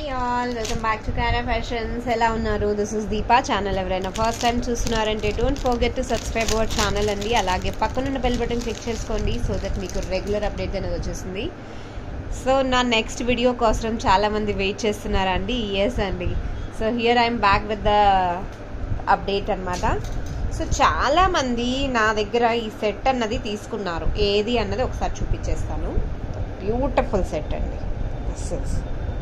Hi all welcome back to Kara fashions ఎలా ఉన్నారు this is Deepa channel ఎవరైనా ఫస్ట్ టైం చూస్తున్నారంటే don't forget to subscribe our channel అండి అలాగే పక్కనున్న బెల్ బటన్ క్లిక్ చేసుకోండి సో దట్ మీకు రెగ్యులర్ అప్డేట్ అనేది వచ్చేసింది సో నా నెక్స్ట్ వీడియో కోసం చాలామంది వెయిట్ చేస్తున్నారండి ఎస్ అండి so here I'm back with the update అనమాట సో చాలామంది నా దగ్గర ఈ సెట్ అన్నది తీసుకున్నారు ఏది అన్నది ఒకసారి చూపించేస్తాను బ్యూటిఫుల్ సెట్ అండి this is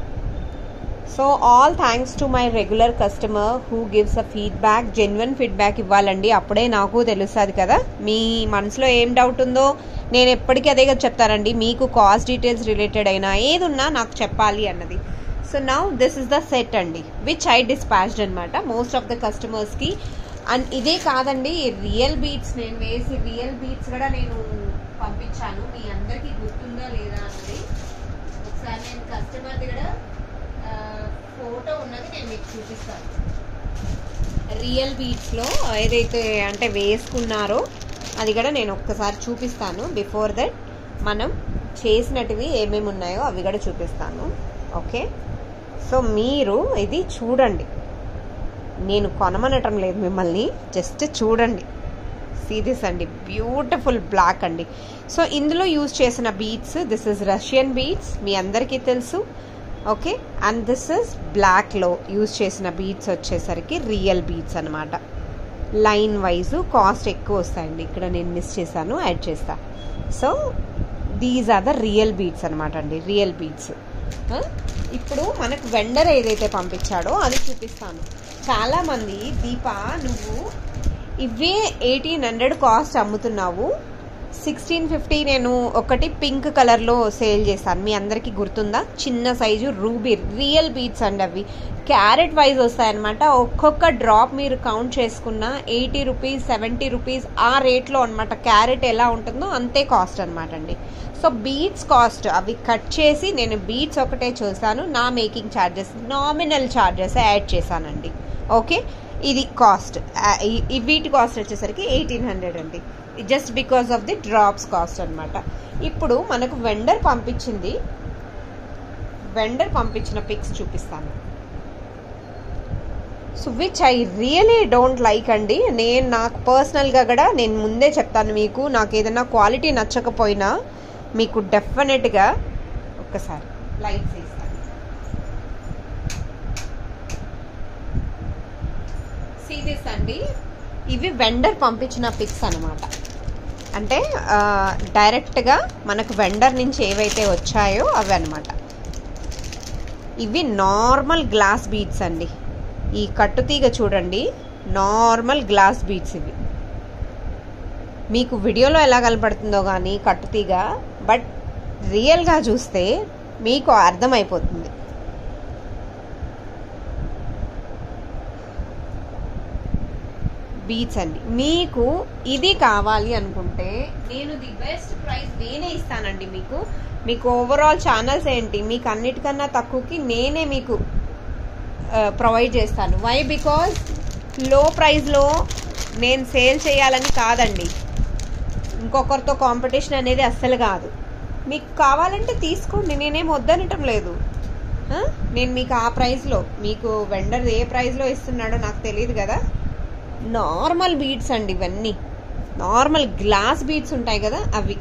so all thanks to my regular customer who gives a feedback genuine feedback ఇవ్వాలండి అప్పుడే నాకు తెలుస్తుంది కదా మీ మనసులో ఏం డౌట్ ఉందో నేను ఎప్పటికీ అదే కదా చెప్తానండి మీకు కాస్ట్ డీటెయిల్స్ రిలేటెడ్ అయినా ఏది ఉన్నా నాకు చెప్పాలి అన్నది so now this is the set అండి విచ్ ఐ డిస్పాచ్డ్ అనమాట మోస్ట్ ఆఫ్ ద కస్టమర్స్కి అండ్ ఇదే కాదండి రియల్ బీట్స్ నేను వేసి రియల్ బీట్స్ కూడా నేను పంపించాను మీ అందరికీ గుర్తుందా లేదా అన్నది ఒకసారి నేను కస్టమర్ దగ్గర ఫోటో ఉన్నది నేను మీకు చూపిస్తాను రియల్ బీట్స్లో ఏదైతే అంటే వేసుకున్నారో అది కూడా నేను ఒక్కసారి చూపిస్తాను బిఫోర్ దట్ మనం చేసినటివి ఏమేమి ఉన్నాయో అవి కూడా చూపిస్తాను ఓకే సో మీరు ఇది చూడండి నేను కొనమనటం లేదు మిమ్మల్ని జస్ట్ చూడండి సీరియస్ అండి బ్యూటిఫుల్ బ్లాక్ అండి సో ఇందులో యూజ్ చేసిన beads this is Russian beads మీ అందరికీ తెలుసు ఓకే అండ్ దిస్ ఇస్ బ్లాక్లో యూజ్ చేసిన బీట్స్ వచ్చేసరికి రియల్ బీట్స్ అనమాట లైన్ వైజ్ కాస్ట్ ఎక్కువ వస్తాయండి ఇక్కడ నేను మిస్ చేశాను యాడ్ చేస్తా so these are the real beads అనమాట అండి రియల్ బీట్స్ ఇప్పుడు మనకు వెండర్ ఏదైతే పంపించాడో అది చూపిస్తాను చాలామంది దీప నువ్వు ఇవే ఎయిటీన్ హండ్రెడ్ కాస్ట్ అమ్ముతున్నావు సిక్స్టీన్ ఫిఫ్టీ నేను ఒకటి పింక్ కలర్లో సేల్ చేశాను మీ అందరికీ గుర్తుందా చిన్న సైజు రూబీ రియల్ బీట్స్ అండి అవి క్యారెట్ వైజ్ వస్తాయన్నమాట ఒక్కొక్క డ్రాప్ మీరు కౌంట్ చేసుకున్న ఎయిటీ రూపీస్ సెవెంటీ రూపీస్ ఆ రేట్లో అనమాట క్యారెట్ ఎలా ఉంటుందో అంతే కాస్ట్ అనమాట అండి సో బీట్స్ కాస్ట్ అవి కట్ చేసి నేను బీట్స్ ఒకటే చూసాను నా making charges nominal charges add చేశానండి ఓకే ఇది కాస్ట్ వీటి కాస్ట్ వచ్చేసరికి ఎయిటీన్ హండ్రెడ్ అండి just because of the drops cost అనమాట ఇప్పుడు మనకు వెండర్ పంపించింది వెండర్ పంపించిన పిక్స్ చూపిస్తాను so which I really don't like అండి నేను నాకు పర్సనల్గా కూడా నేను ముందే చెప్తాను మీకు నాకు ఏదైనా క్వాలిటీ నచ్చకపోయినా మీకు డెఫినెట్గా ఒక్కసారి లైట్స్ ఇస్తాను సీరియస్ అండి ఇవి వెండర్ పంపించిన పిక్స్ అనమాట అంటే డైరెక్ట్గా మనకు వెండర్ నుంచి ఏవైతే వచ్చాయో అవి అనమాట ఇవి నార్మల్ గ్లాస్ బీడ్స్ అండి ఈ కట్టుతీగ చూడండి నార్మల్ గ్లాస్ బీడ్స్ ఇవి మీకు వీడియోలో ఎలా కనపడుతుందో కానీ కట్టుతీగ బట్ రియల్గా చూస్తే మీకు అర్థమైపోతుంది బీచ్ అండి మీకు ఇది కావాలి అనుకుంటే నేను ది బెస్ట్ ప్రైస్ నేనే ఇస్తానండి మీకు మీకు ఓవరాల్ ఛానల్స్ ఏంటి మీకు అన్నిటికన్నా తక్కువకి నేనే మీకు ప్రొవైడ్ చేస్తాను వై బికాజ్ లో ప్రైస్లో నేను సేల్ చేయాలని కాదండి ఇంకొకరితో కాంపిటీషన్ అనేది అస్సలు కాదు మీకు కావాలంటే తీసుకోండి నేనేం వద్దనటం లేదు నేను మీకు ఆ ప్రైస్లో మీకు వెండర్ ఏ ప్రైస్లో ఇస్తున్నాడో నాకు తెలియదు కదా నార్మల్ బీడ్స్ అండి ఇవన్నీ నార్మల్ గ్లాస్ బీడ్స్ ఉంటాయి కదా అవి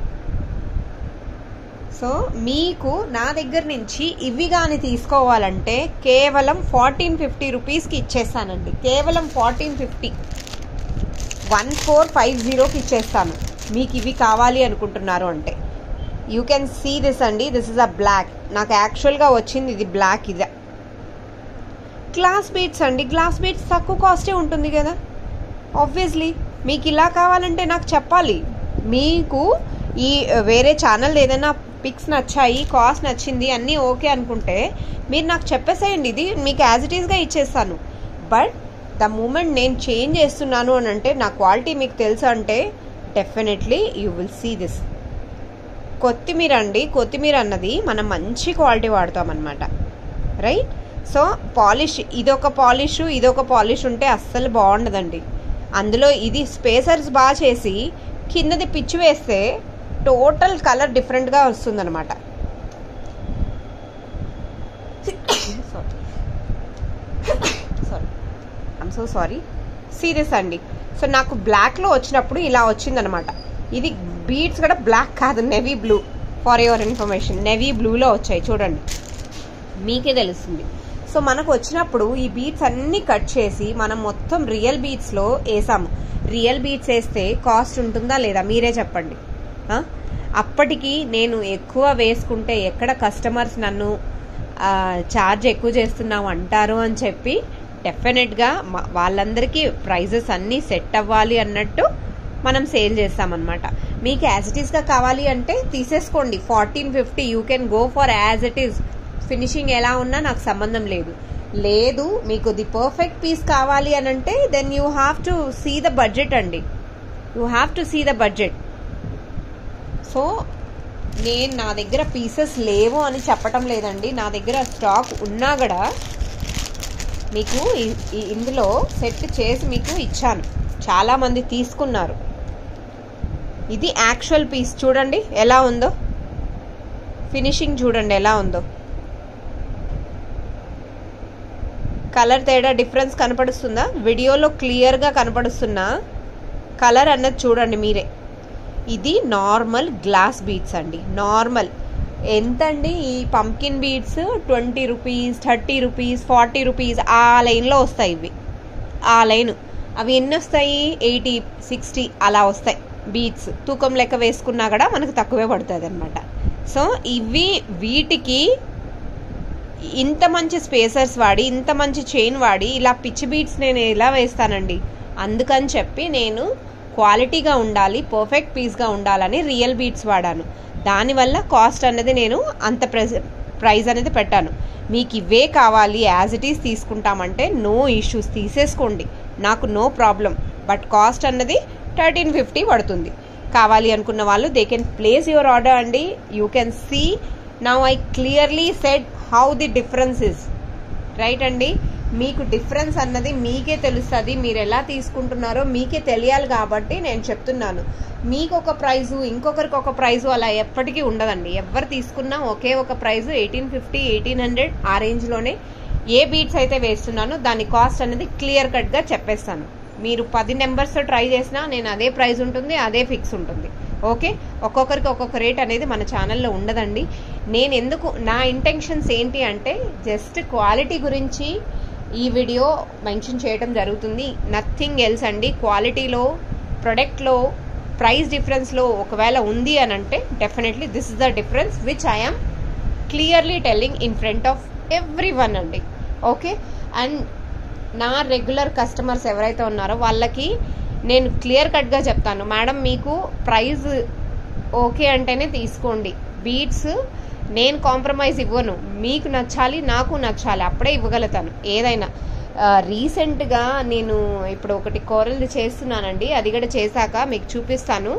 సో మీకు నా దగ్గర నుంచి ఇవి కానీ తీసుకోవాలంటే కేవలం ఫార్టీన్ ఫిఫ్టీ రూపీస్కి ఇచ్చేస్తానండి కేవలం fourteen fifty one four five జీరోకి ఇచ్చేస్తాను మీకు ఇవి కావాలి అనుకుంటున్నారు అంటే యూ కెన్ సీ దిస్ అండి దిస్ ఇస్ అ బ్లాక్ నాకు యాక్చువల్గా వచ్చింది ఇది బ్లాక్ ఇదే గ్లాస్ బీట్స్ అండి గ్లాస్ బీట్స్ తక్కువ కాస్టే ఉంటుంది కదా ఆబ్వియస్లీ మీకు ఇలా కావాలంటే నాకు చెప్పాలి మీకు ఈ వేరే ఛానల్ ఏదైనా పిక్స్ నచ్చాయి కాస్ట్ నచ్చింది అన్నీ ఓకే అనుకుంటే మీరు నాకు చెప్పేసేయండి ఇది మీకు యాజ్ ఇట్ ఈస్గా ఇచ్చేస్తాను బట్ ద మూమెంట్ నేను చేంజ్ చేస్తున్నాను అని అంటే నా క్వాలిటీ మీకు తెలుసు అంటే definitely you will see this కొత్తిమీర అండి కొత్తిమీర అన్నది మనం మంచి క్వాలిటీ వాడతాం అనమాట రైట్ సో పాలిష్ ఇదొక పాలిష్ ఇదొక పాలిష్ ఉంటే అస్సలు బాగుండదండి అందులో ఇది స్పేసర్స్ బాగా చేసి కిందది పిచ్చి వేస్తే టోటల్ కలర్ డిఫరెంట్గా వస్తుందన్నమాట sorry sorry I'm so sorry serious అండి సో నాకు బ్లాక్లో వచ్చినప్పుడు ఇలా వచ్చిందనమాట ఇది బీడ్స్ కూడా బ్లాక్ కాదు navy blue for your information navy బ్లూలో వచ్చాయి చూడండి మీకే తెలుస్తుంది సో మనకు వచ్చినప్పుడు ఈ బీట్స్ అన్ని కట్ చేసి మనం మొత్తం రియల్ బీట్స్లో వేసాము రియల్ బీట్స్ వేస్తే కాస్ట్ ఉంటుందా లేదా మీరే చెప్పండి ఆ? అప్పటికి నేను ఎక్కువ వేసుకుంటే ఎక్కడ కస్టమర్స్ నన్ను ఛార్జ్ ఎక్కువ చేస్తున్నావు అంటారు అని చెప్పి డెఫినెట్గా వాళ్ళందరికీ ప్రైజెస్ అన్నీ సెట్ అవ్వాలి అన్నట్టు మనం సేల్ చేస్తామన్నమాట మీకు యాజ్ ఇట్ ఈస్గా కావాలి అంటే తీసేసుకోండి fourteen fifty you can go for as it is finishing ఎలా ఉన్నా నాకు సంబంధం లేదు లేదు మీకు ది పర్ఫెక్ట్ పీస్ కావాలి అని అంటే then you have to see the budget అండి you have to see the budget so నేను నా దగ్గర పీసెస్ లేవు అని చెప్పటం లేదండి నా దగ్గర స్టాక్ ఉన్నా కూడా మీకు ఈ- ఈ- ఇందులో సెట్ చేసి మీకు ఇచ్చాను చాలామంది తీసుకున్నారు ఇది యాక్చువల్ పీస్ చూడండి ఎలా ఉందో ఫినిషింగ్ చూడండి ఎలా ఉందో కలర్ తేడా డిఫరెన్స్ కనపడుస్తుందా వీడియోలో క్లియర్గా కనపడుస్తున్నా కలర్ అన్నది చూడండి మీరే ఇది నార్మల్ గ్లాస్ బీడ్స్ అండి నార్మల్ ఎంతండి ఈ pumpkin beads twenty rupees thirty rupees forty rupees ఆ లైన్లో వస్తాయి ఇవి ఆ లైన్ అవి ఎన్ని వస్తాయి ఎయిటీ సిక్స్టీ అలా వస్తాయి బీట్స్ తూకం లెక్క వేసుకున్నా కూడా మనకు తక్కువే పడుతుంది అనమాట సో ఇవి వీటికి ఇంత మంచి స్పేసర్స్ వాడి ఇంత మంచి చైన్ వాడి ఇలా పిచ్చి బీట్స్ నేను ఎలా వేస్తానండి అందుకని చెప్పి నేను క్వాలిటీగా ఉండాలి పర్ఫెక్ట్ పీస్గా ఉండాలని రియల్ బీట్స్ వాడాను దానివల్ల కాస్ట్ అనేది నేను అంత ప్రైజ్ ప్రైజ్ అనేది పెట్టాను మీకు ఇవే కావాలి యాజ్ ఇట్ ఈస్ తీసుకుంటామంటే నో ఇష్యూస్ తీసేసుకోండి నాకు నో ప్రాబ్లం బట్ కాస్ట్ అన్నది థర్టీన్ ఫిఫ్టీ పడుతుంది కావాలి అనుకున్న వాళ్ళు they can place your order అండి you can see now I clearly said how the difference is right అండి మీకు డిఫరెన్స్ అన్నది మీకే తెలుస్తుంది మీరు ఎలా తీసుకుంటున్నారో మీకే తెలియాలి కాబట్టి నేను చెప్తున్నాను మీకు ఒక ప్రైజు ఇంకొకరికి ఒక ప్రైజు అలా ఎప్పటికీ ఉండదండి ఎవరు తీసుకున్నా ఒకే ఒక price eighteen fifty eighteen hundred ఆ రేంజ్లోనే ఏ బీట్స్ అయితే వేస్తున్నానో దాని కాస్ట్ అనేది క్లియర్ కట్గా చెప్పేస్తాను మీరు పది నెంబర్స్ ట్రై చేసినా నేను అదే ప్రైస్ ఉంటుంది అదే ఫిక్స్ ఉంటుంది ఓకే ఒక్కొక్కరికి ఒక్కొక్క రేట్ అనేది మన ఛానల్లో ఉండదండి నేను ఎందుకు నా ఇంటెన్షన్స్ ఏంటి అంటే జస్ట్ క్వాలిటీ గురించి ఈ వీడియో మెన్షన్ చేయడం జరుగుతుంది నథింగ్ ఎల్స్ అండి క్వాలిటీలో ప్రొడక్ట్లో ప్రైస్ డిఫరెన్స్లో ఒకవేళ ఉంది అని అంటే definitely this is the difference which I'm clearly telling in front of every one అండి ఓకే అండ్ నా రెగ్యులర్ కస్టమర్స్ ఎవరైతే ఉన్నారో వాళ్ళకి నేను క్లియర్ కట్గా చెప్తాను మేడం మీకు ప్రైస్ ఓకే అంటేనే తీసుకోండి బీట్స్ నేను కాంప్రమైజ్ ఇవ్వను మీకు నచ్చాలి నాకు నచ్చాలి అప్పుడే ఇవ్వగలుగుతాను ఏదైనా రీసెంట్గా నేను ఇప్పుడు ఒకటి కూరలు చేస్తున్నానండి అది కూడా చేశాక మీకు చూపిస్తాను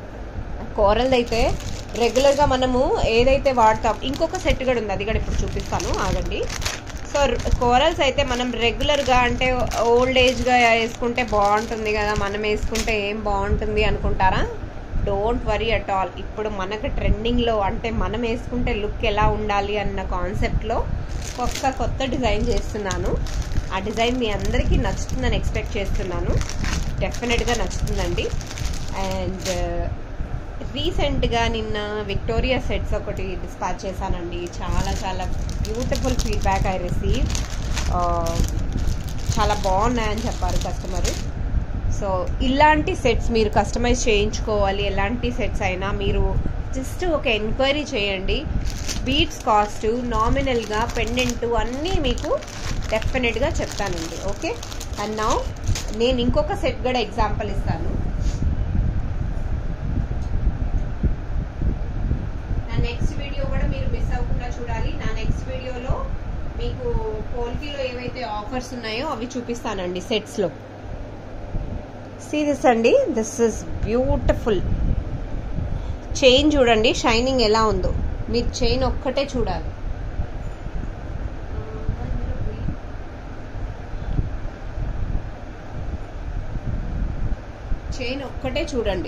కూరలది అయితే రెగ్యులర్గా మనము ఏదైతే వాడతాం ఇంకొక సెట్ కూడా ఉంది అది కూడా ఇప్పుడు చూపిస్తాను ఆగండి సో కోరల్స్ అయితే మనం రెగ్యులర్గా అంటే ఓల్డ్ ఏజ్గా వేసుకుంటే బాగుంటుంది కదా మనం వేసుకుంటే ఏం బాగుంటుంది అనుకుంటారా డోంట్ వరీ అట్ ఆల్ ఇప్పుడు మనకు ట్రెండింగ్లో అంటే మనం వేసుకుంటే లుక్ ఎలా ఉండాలి అన్న కాన్సెప్ట్లో ఒక్క కొత్త డిజైన్ చేస్తున్నాను ఆ డిజైన్ మీ అందరికీ నచ్చుతుందని ఎక్స్పెక్ట్ చేస్తున్నాను డెఫినెట్గా నచ్చుతుందండి అండ్ రీసెంట్గా నిన్న విక్టోరియా సెట్స్ ఒకటి డిస్పాచ్ చేశానండి చాలా చాలా బ్యూటిఫుల్ ఫీడ్బ్యాక్ ఐ రిసీవ్ చాలా బాగున్నాయని చెప్పారు కస్టమర్ సో ఇలాంటి సెట్స్ మీరు కస్టమైజ్ చేయించుకోవాలి ఎలాంటి సెట్స్ అయినా మీరు జస్ట్ ఒక ఎంక్వైరీ చేయండి బీట్స్ కాస్ట్ నామినల్గా పెండెంట్ అన్నీ మీకు డెఫినెట్గా చెప్తానండి ఓకే అండ్ నా నేను ఇంకొక సెట్ కూడా ఎగ్జాంపుల్ ఇస్తాను నా నెక్స్ట్ వీడియో కూడా మీరు మిస్ అవ్వకుండా చూడాలి నా నెక్స్ట్ వీడియోలో మీకు పోల్కీలో ఏవైతే ఆఫర్స్ ఉన్నాయో అవి చూపిస్తానండి సెట్స్లో సీ దిస్ అండి దిస్ ఇస్ బ్యూటిఫుల్ చైన్ చూడండి షైనింగ్ ఎలా ఉందో మీరు చైన్ ఒక్కటే చూడాలి చైన్ ఒక్కటే చూడండి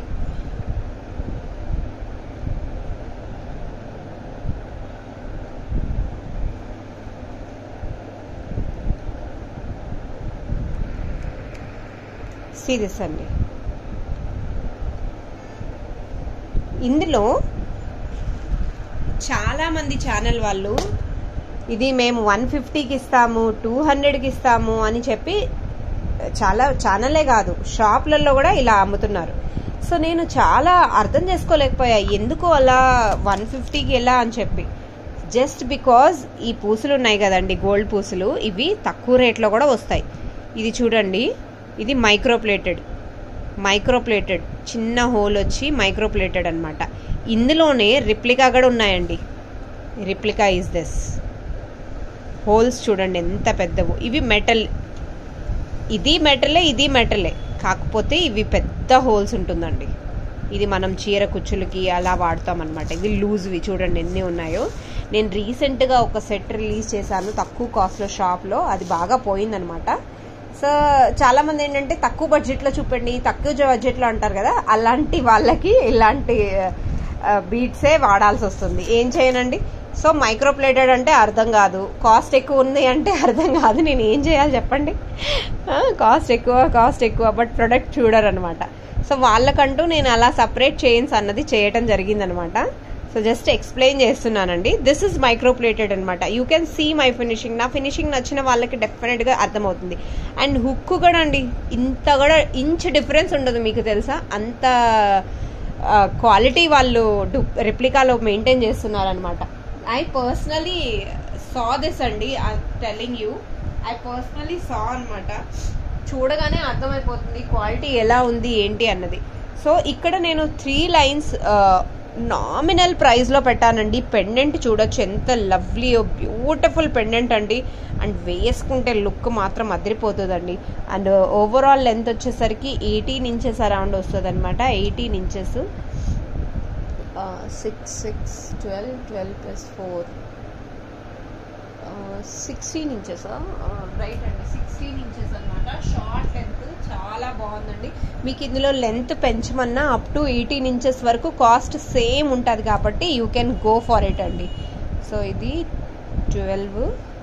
సీరియస్ అండి ఇందులో చాలా మంది ఛానల్ వాళ్ళు ఇది మేము వన్ ఫిఫ్టీకి ఇస్తాము టూ హండ్రెడ్కి ఇస్తాము అని చెప్పి చాలా ఛానలే కాదు షాప్లలో కూడా ఇలా అమ్ముతున్నారు సో నేను చాలా అర్థం చేసుకోలేకపోయా ఎందుకు అలా వన్ ఫిఫ్టీకి ఎలా అని చెప్పి జస్ట్ బికాజ్ ఈ పూసలు ఉన్నాయి కదండి గోల్డ్ పూసలు ఇవి తక్కువ రేట్లో కూడా వస్తాయి ఇది చూడండి ఇది మైక్రోప్లేటెడ్ మైక్రోప్లేటెడ్ చిన్న హోల్ వచ్చి మైక్రోప్లేటెడ్ అనమాట ఇందులోనే రిప్లికా కూడా ఉన్నాయండి రిప్లికా ఈజ్ దిస్ హోల్స్ చూడండి ఎంత పెద్దవు ఇవి మెటల్ ఇది మెటలే ఇది మెటలే కాకపోతే ఇవి పెద్ద హోల్స్ ఉంటుందండి ఇది మనం చీర కుచ్చులకి అలా వాడతాం అనమాట ఇది లూజ్వి చూడండి ఎన్ని ఉన్నాయో నేను రీసెంట్గా ఒక సెట్ రిలీజ్ చేశాను తక్కువ కాస్ట్లో షాప్లో అది బాగా పోయిందనమాట సో చాలా మంది ఏంటంటే తక్కువ బడ్జెట్లో చూపండి తక్కువ బడ్జెట్లో అంటారు కదా అలాంటి వాళ్ళకి ఇలాంటి బీట్సే వాడాల్సి వస్తుంది ఏం చేయనండి సో మైక్రోప్లేటెడ్ అంటే అర్థం కాదు కాస్ట్ ఎక్కువ ఉంది అంటే అర్థం కాదు నేను ఏం చేయాలి చెప్పండి కాస్ట్ ఎక్కువ కాస్ట్ ఎక్కువ బట్ ప్రొడక్ట్ చూడరు అనమాట సో వాళ్ళకంటూ నేను అలా సపరేట్ చైన్స్ అన్నది చేయటం జరిగిందనమాట సో జస్ట్ ఎక్స్ప్లెయిన్ చేస్తున్నానండి దిస్ ఇస్ మైక్రోప్లేటెడ్ అనమాట you can see my finishing నా ఫినిషింగ్ నచ్చిన వాళ్ళకి డెఫినెట్గా అర్థమవుతుంది అండ్ హుక్ కూడా అండి ఇంత కూడా ఇంచ్ డిఫరెన్స్ ఉండదు మీకు తెలుసా అంత క్వాలిటీ వాళ్ళు రిప్లికాలో మెయింటైన్ చేస్తున్నారనమాట ఐ పర్సనలీ సా దిస్ అండి I telling you I personally saw అనమాట చూడగానే అర్థమైపోతుంది క్వాలిటీ ఎలా ఉంది ఏంటి అన్నది సో ఇక్కడ నేను త్రీ లైన్స్ నామినల్ ప్రైస్లో పెట్టానండి పెండెంట్ చూడొచ్చు ఎంత లవ్లీ బ్యూటిఫుల్ పెండెంట్ అండి అండ్ వేసుకుంటే లుక్ మాత్రం అదిరిపోతుందండి అండ్ ఓవరాల్ లెంత్ వచ్చేసరికి ఎయిటీన్ ఇంచెస్ అరౌండ్ వస్తుంది అనమాట eighteen inches six six twelve twelve plus four sixteen inches right అండి సిక్స్టీన్ ఇంచెస్ అనమాట షార్ట్ లెంత్ చాలా బాగుందండి మీకు ఇందులో లెంత్ పెంచమన్నా అప్ టు ఎయిటీన్ ఇంచెస్ వరకు కాస్ట్ సేమ్ ఉంటుంది కాబట్టి you can go for it అండి సో ఇది twelve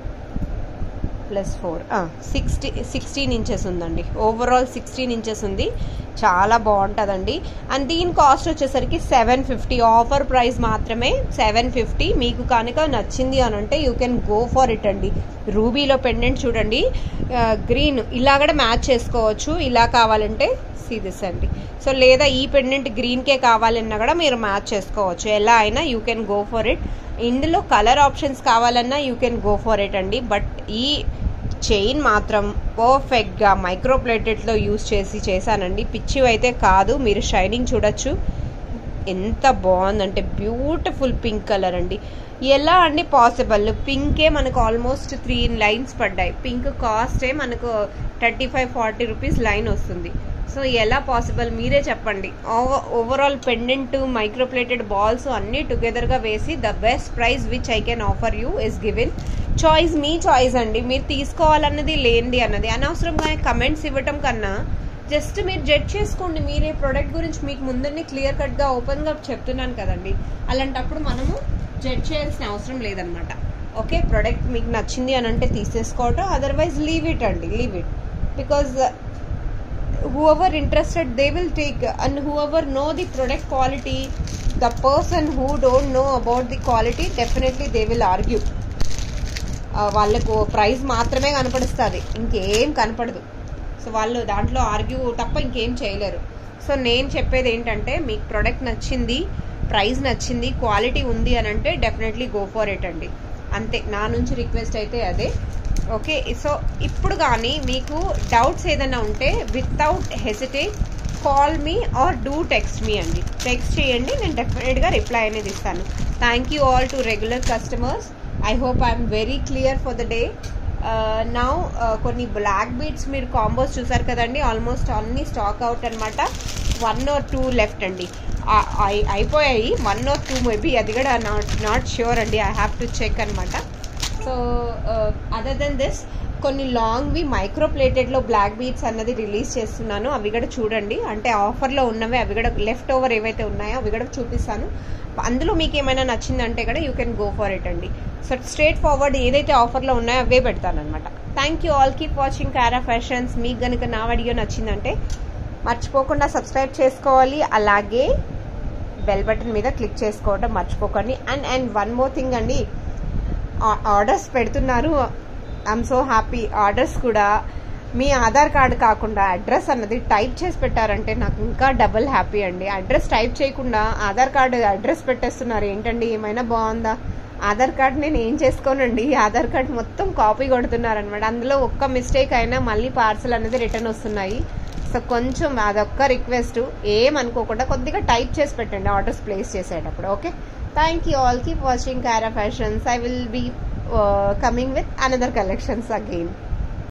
plus four sixty sixteen inches ఉందండి ఓవరాల్ సిక్స్టీన్ ఇంచెస్ ఉంది చాలా బాగుంటుందండి అండ్ దీని కాస్ట్ వచ్చేసరికి సెవెన్ ఫిఫ్టీ ఆఫర్ ప్రైస్ మాత్రమే సెవెన్ ఫిఫ్టీ మీకు కనుక నచ్చింది అని అంటే you can go for it అండి రూబీలో పెండెంట్ చూడండి గ్రీన్ ఇలా కూడా మ్యాచ్ చేసుకోవచ్చు ఇలా కావాలంటే దిస్ అండి సో లేదా ఈ పెండెంట్ గ్రీన్కే కావాలన్నా కూడా మీరు మ్యాచ్ చేసుకోవచ్చు ఎలా అయినా you can go for it ఇందులో కలర్ ఆప్షన్స్ కావాలన్నా you can go for it అండి బట్ ఈ చైన్ మాత్రం పర్ఫెక్ట్గా మైక్రోప్లేటెడ్లో యూస్ చేసి చేశానండి పిచ్చివి అయితే కాదు మీరు షైనింగ్ చూడొచ్చు ఎంత బాగుందంటే బ్యూటిఫుల్ పింక్ కలర్ అండి ఎలా అండి పాసిబుల్ పింకే మనకు ఆల్మోస్ట్ త్రీ లైన్స్ పడ్డాయి పింక్ కాస్టే మనకు thirty five forty rupees line వస్తుంది సో ఎలా పాసిబుల్ మీరే చెప్పండి ఓవరాల్ పెండెంట్ మైక్రోప్లేటెడ్ బాల్స్ అన్నీ టుగెదర్గా వేసి the best price which I can offer you is given choice మీ చాయిస్ అండి మీరు తీసుకోవాలన్నది లేనిది అన్నది అనవసరంగా కమెంట్స్ ఇవ్వటం కన్నా జస్ట్ మీరు జడ్జ్ చేసుకోండి మీరే ప్రోడక్ట్ గురించి మీకు ముందరనే క్లియర్ కట్గా ఓపెన్గా చెప్తున్నాను కదండి అలాంటప్పుడు మనము జడ్జ్ చేయాల్సిన అవసరం లేదనమాట ఓకే ప్రోడక్ట్ మీకు నచ్చింది అని అంటే తీసేసుకోవటం అదర్వైజ్ లీవ్ ఇట్ అండి leave it because whoever interested they will take and whoever know the product quality the person who don't know about the quality definitely they will argue వాళ్ళకు price మాత్రమే కనపడుస్తుంది ఇంకేం కనపడదు సో వాళ్ళు దాంట్లో argue తప్ప ఇంకేం చేయలేరు సో నేను చెప్పేది ఏంటంటే మీకు ప్రోడక్ట్ నచ్చింది ప్రైస్ నచ్చింది క్వాలిటీ ఉంది అని అంటే డెఫినెట్లీ గో ఫర్ ఇట్ అండి అంతే నా నుంచి రిక్వెస్ట్ అయితే అదే ఓకే సో ఇప్పుడు కానీ మీకు డౌట్స్ ఏదైనా ఉంటే without hesitate call me or do text me అండి టెక్స్ట్ చేయండి నేను డెఫినెట్గా రిప్లై అనేది ఇస్తాను thank you all to regular customers I hope I'm very clear for the day now కొన్ని బ్లాక్ బీట్స్ మీరు కాంబోస్ చూసారు కదండి ఆల్మోస్ట్ అన్ని స్టాక్ అవుట్ అనమాట వన్ ఆర్ టూ లెఫ్ట్ అండి అయిపోయాయి వన్ ఆర్ టూ మేబీ అది కూడా నాట్ నాట్ ష్యూర్ అండి ఐ హ్యావ్ టు చెక్ అనమాట సో అదర్ దెన్ దిస్ కొన్ని లాంగ్వి మైక్రో ప్లేటెడ్లో బ్లాక్ బీట్స్ అన్నది రిలీజ్ చేస్తున్నాను అవి కూడా చూడండి అంటే ఆఫర్లో ఉన్నవి అవి కూడా లెఫ్ట్ ఓవర్ ఏవైతే ఉన్నాయో అవి కూడా చూపిస్తాను అందులో మీకు ఏమైనా నచ్చిందంటే కూడా you can go for it అండి సో స్ట్రేట్ ఫార్వర్డ్ ఏదైతే ఆఫర్లో ఉన్నాయో అవే పెడతాను అనమాట thank you all keep watching Kara fashions మీకు కనుక నా వీడియో నచ్చిందంటే మర్చిపోకుండా సబ్స్క్రైబ్ చేసుకోవాలి అలాగే బెల్ బటన్ మీద క్లిక్ చేసుకోవడం మర్చిపోకండి and and one more thing అండి ఆర్డర్స్ పెడుతున్నారు ఐఎమ్ సో హ్యాపీ ఆర్డర్స్ కూడా మీ ఆధార్ కార్డు కాకుండా అడ్రస్ అన్నది టైప్ చేసి పెట్టారంటే నాకు ఇంకా డబుల్ హ్యాపీ అండి అడ్రస్ టైప్ చేయకుండా ఆధార్ కార్డు అడ్రస్ పెట్టేస్తున్నారు ఏంటండి ఏమైనా బాగుందా ఆధార్ కార్డ్ నేను ఏం చేసుకోనండి ఆధార్ కార్డ్ మొత్తం కాపీ కొడుతున్నారనమాట అందులో ఒక్క మిస్టేక్ అయినా మళ్ళీ పార్సల్ అనేది రిటర్న్ వస్తున్నాయి సో కొంచెం అదొక్క రిక్వెస్ట్ ఏమనుకోకుండా కొద్దిగా టైప్ చేసి పెట్టండి ఆర్డర్స్ ప్లేస్ చేసేటప్పుడు okay thank you all keep watching Kara fashions I will be coming with another collections again